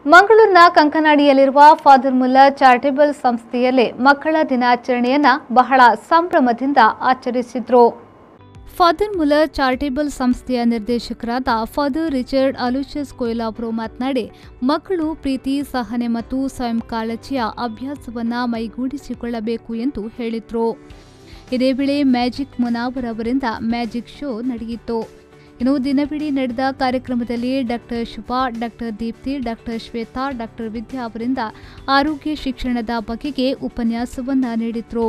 ಮಂಗಳೂರಿನ ಕಂಕನಾಡಿಯಲ್ಲಿರುವ father Mulla charitable ಸಂಸ್ಥೆಯಲ್ಲಿ ಮಕ್ಕಳ ದಿನಾಚರಣೆಯನ್ನ ಬಹಳ ಸಂಭ್ರಮದಿಂದ ಆಚರಿಸಿದ್ರು ಫಾದರ್ ಮುಲ್ಲರ್ ಚಾರಿಟೇಬಲ್ ಸಂಸ್ಥೆಯ ನಿರ್ದೇಶಕರಾದ ಫಾದರ್ ರಿಚರ್ಡ್ ಅಲುಷಿಯಸ್ ಕೊಯ್ಲಾಬ್ರೋ ಮಾತನಾಡಿ ಮಕ್ಕಳು ಪ್ರೀತಿ ಸಹನೆ ಮತ್ತು ಸ್ವಯಂ ಕಾಳಜಿಯ ಅಭ್ಯಾಸವನ್ನ ಮೈಗೂಡಿಸಿಕೊಳ್ಳಬೇಕು ಎಂದು ಹೇಳಿದ್ರು ಇದೇ ವೇಳೆ ಮ್ಯಾಜಿಕ್ ಮುನಾವರ್ ಅವರಿಂದ ಮ್ಯಾಜಿಕ್ ಶೋ ನಡೆಯಿತು ಇನ್ನು ದಿನವಿಡೀ ನಡೆದ ಕಾರ್ಯಕ್ರಮದಲ್ಲಿ doctor Shubha doctor Deepti doctor Shweta doctor Vidya ಅವರಿಂದ ಆರೋಗ್ಯ ಶಿಕ್ಷಣದ ಬಗೆಗೆ ಉಪನ್ಯಾಸವನ್ನ ನೀಡಿದ್ರು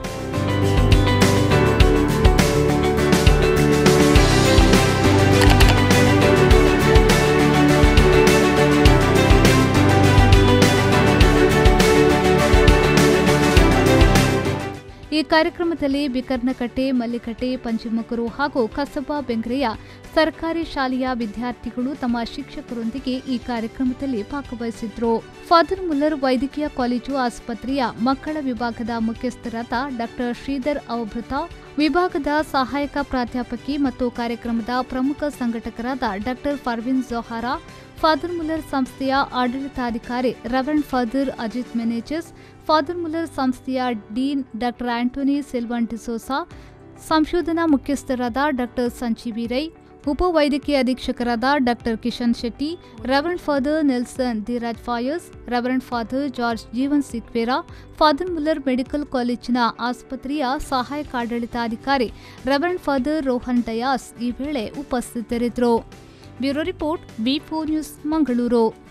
ಈ ಕಾರ್ಯಕ್ರಮದಲ್ಲಿ ಬಿಕರ್ನಕಟ್ಟೆ ಮಲ್ಲಿಕಟ್ಟೆ ಪಂಚಮುಖರು ಹಾಗೂ ಕಸಬಾ ಬೆಂಗ್ರೆಯ ಸರ್ಕಾರಿ ಶಾಲೆಯ ವಿದ್ಯಾರ್ಥಿಗಳು ತಮ್ಮ ಶಿಕ್ಷಕರೊಂದಿಗೆ ಈ ಕಾರ್ಯಕ್ರಮದಲ್ಲಿ ಭಾಗವಹಿಸಿದ್ರು ಫಾದರ್ ಮುಲ್ಲರ್ ವೈದ್ಯಕೀಯ ಕಾಲೇಜು ಆಸ್ಪತ್ರೆಯ ಮಕ್ಕಳ ವಿಭಾಗದ ಮುಖ್ಯಸ್ಥರಾದ ಡಾಕ್ಟರ್ ಶ್ರೀಧರ್ ಅವಭೃತ ವಿಭಾಗದ ಸಹಾಯಕ ಪ್ರಾಧ್ಯಾಪಕಿ ಮತ್ತು ಕಾರ್ಯಕ್ರಮದ ಪ್ರಮುಖ ಸಂಘಟಕರಾದ doctor Parveen Zohara father Muller ಸಂಸ್ಥೆಯ ಆಡಳಿತಾಧಿಕಾರಿ reverend father Ajith Menezes father Muller ಸಂಸ್ಥೆಯ ಡೀನ್ ಡಾಕ್ಟರ್ ಆಂಟೋನಿ ಸಿಲ್ವನ್ ಡಿಸೋಸಾ ಸಂಶೋಧನಾ ಮುಖ್ಯಸ್ಥರಾದ ಡಾಕ್ಟರ್ ಸಂಜೀವಿ ರೈ ಉಪವೈದ್ಯಕೀಯ ಅಧೀಕ್ಷಕರಾದ doctor Kishan Shetty reverend father Nelson Dhiraj ಫಾಯರ್ಸ್ reverend father George Jeevan Sequeira father Muller medical ಕಾಲೇಜಿನ ಆಸ್ಪತ್ರೆಯ ಸಹಾಯಕ ಆಡಳಿತಾಧಿಕಾರಿ ರೆವರೆಂಡ್ ಫಾದರ್ ರೋಹನ್ ಡಯಾಸ್ ಈ ವೇಳೆ ಉಪಸ್ಥಿತರಿದ್ದರು bureau report B news Mangaluru